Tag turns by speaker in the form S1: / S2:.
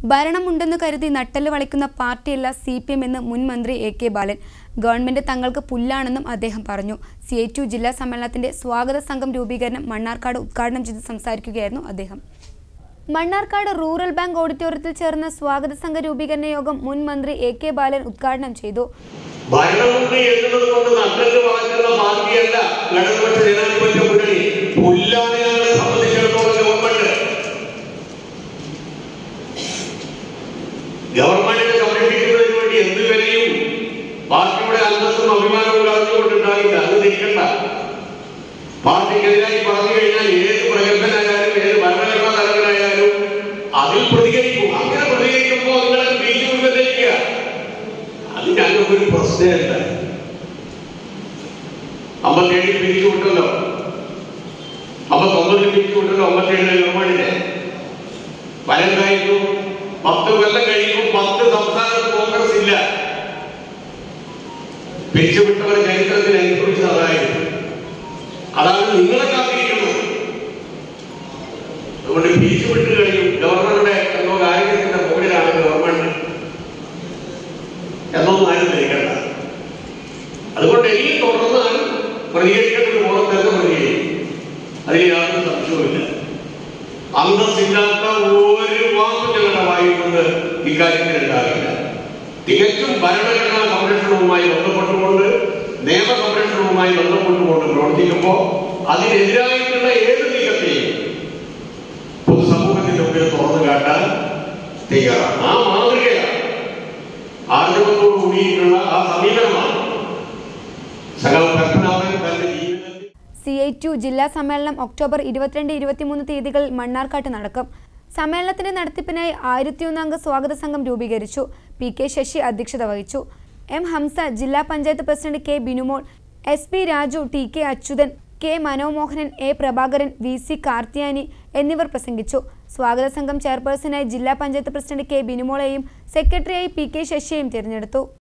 S1: ഭരണമുണ്ടെന്ന് കരുതി നട്ടല് വളിക്കുന്ന പാർട്ടിയല്ല സി പി എം എന്ന് മുൻ മന്ത്രി എ കെ ബാലൻ ഗവൺമെന്റ് തങ്ങൾക്ക് പുല്ലാണെന്നും അദ്ദേഹം പറഞ്ഞു സി ഐ ടു ജില്ലാ സമ്മേളനത്തിന്റെ സ്വാഗത സംഘം രൂപീകരണം മണ്ണാർക്കാട് ഉദ്ഘാടനം ചെയ്ത് സംസാരിക്കുകയായിരുന്നു അദ്ദേഹം മണ്ണാർക്കാട് റൂറൽ ബാങ്ക് ഓഡിറ്റോറിയത്തിൽ ചേർന്ന സ്വാഗത സംഘ രൂപീകരണ യോഗം മുൻ മന്ത്രി എ കെ ബാലൻ ഉദ്ഘാടനം ചെയ്തു
S2: ഭരണമുണ്ട് എന്നുള്ളത് കൊണ്ട് നട്ടല് വളർത്തുന്ന പാർട്ടിയല്ല ഇടതുപക്ഷ ജനാധിപത്യ മുന്നണി പുല്ലാണ് ഞങ്ങളെ സംബന്ധിച്ചിടത്തോളം ഗവൺമെന്റ് ഗവൺമെന്റിനെ സംരക്ഷിക്കുന്നതിന് വേണ്ടി എന്ത് വിലയും പാർട്ടിയുടെ അന്തസ്സും അഭിമാനവും കളഞ്ഞുകൊണ്ടുണ്ടാകില്ല അത് നിൽക്കണ്ട പാർട്ടിക്കെതിരായി പറഞ്ഞു കഴിഞ്ഞാൽ ഏത് പ്രഗത്ഭനായാലും ഏത് ഭരണഘടനാ തലവനായാലും അതിൽ പ്രതികരിക്കും അങ്ങനെ പ്രതികരിക്കുമ്പോൾ നിങ്ങളെ ബീച്ച് മുൻപിലേക്ക് അത് ഞങ്ങൾക്കൊരു പ്രശ്നമല്ല അമ്പത്തേഴിൽ പിരിച്ചു വിട്ടല്ലോ അമ്പത്തൊമ്പതിൽ പിരിച്ചു വിട്ടല്ലോ അമ്പത്തേഴിലെ ഗവൺമെന്റിനെ വരണ്ടായിരുന്നു പത്ത് കൊല്ലം കഴിയുമ്പോൾ പത്ത് സംസ്ഥാനത്ത് കോൺഗ്രസ് ഇല്ല പിരിച്ചുവിട്ടവരുടെ ചരിത്രത്തിൽ അനുഭവിച്ചത് അതായിരുന്നു അതാണ് നിങ്ങളെ കാത്തിരിക്കുന്നത് അതുകൊണ്ട് പിരിച്ചുവിട്ട് കഴിയും ഗവർണറുടെ എന്തോ കാര്യത്തിന്റെ മുകളിലാണ് ഗവൺമെന്റ് എന്നൊന്നും ആരും ധരിക്കണ്ട അതുകൊണ്ട് ഇനി തുടർന്നാൽ പ്രതികരിക്കേണ്ടത് പോലെ തന്നെ പ്രതികരിക്കും അതിൽ യാതൊരു സംശയവുമില്ല അന്തസ്സില്ലാത്ത ഒരു വാക്കും ഞങ്ങളുടെ വായിൽ നിന്ന് ഇക്കാര്യത്തിൽ ഉണ്ടാകില്ല തികച്ചും ഭരണഘടനാ സംരക്ഷണവുമായി ബന്ധപ്പെട്ടുകൊണ്ട് നിയമ സംരക്ഷണവുമായി ബന്ധപ്പെട്ടുകൊണ്ട് പ്രവർത്തിക്കുമ്പോൾ അതിനെതിരായിട്ടുള്ള ഏത് നീക്കത്തെയും പൊതുസമൂഹത്തിന്റെ മുമ്പിൽ തുറന്നു കാട്ടാൻ തയ്യാറാണ് ആ മാതൃകയാണ് ആർജവത്തോടു കൂടിയിട്ടുള്ള ആ സമീപനമാണ് സകല പത്മനാഭൻ തന്റെ ജീവിതത്തിൽ
S1: സി ഐ ടു ജില്ലാ സമ്മേളനം ഒക്ടോബർ ഇരുപത്തിരണ്ട് ഇരുപത്തിമൂന്ന് തീയതികളിൽ മണ്ണാർക്കാട്ട് നടക്കും സമ്മേളനത്തിന്റെ നടത്തിപ്പിനായി ആയിരത്തിയൊന്നംഗ സ്വാഗത സംഘം രൂപീകരിച്ചു പി കെ ശശി അധ്യക്ഷത വഹിച്ചു എം ഹംസ ജില്ലാ panchayat president K Binumol S P Raju T K Achuthan K Manomohanan A Prabhakaran V C Karthiyani എന്നിവർ പ്രസംഗിച്ചു സ്വാഗത സംഘം ചെയർപേഴ്സണായി ജില്ലാ പഞ്ചായത്ത് പ്രസിഡന്റ് കെ ബിനുമോളെയും സെക്രട്ടറിയായി പി കെ ശശിയെയും തിരഞ്ഞെടുത്തു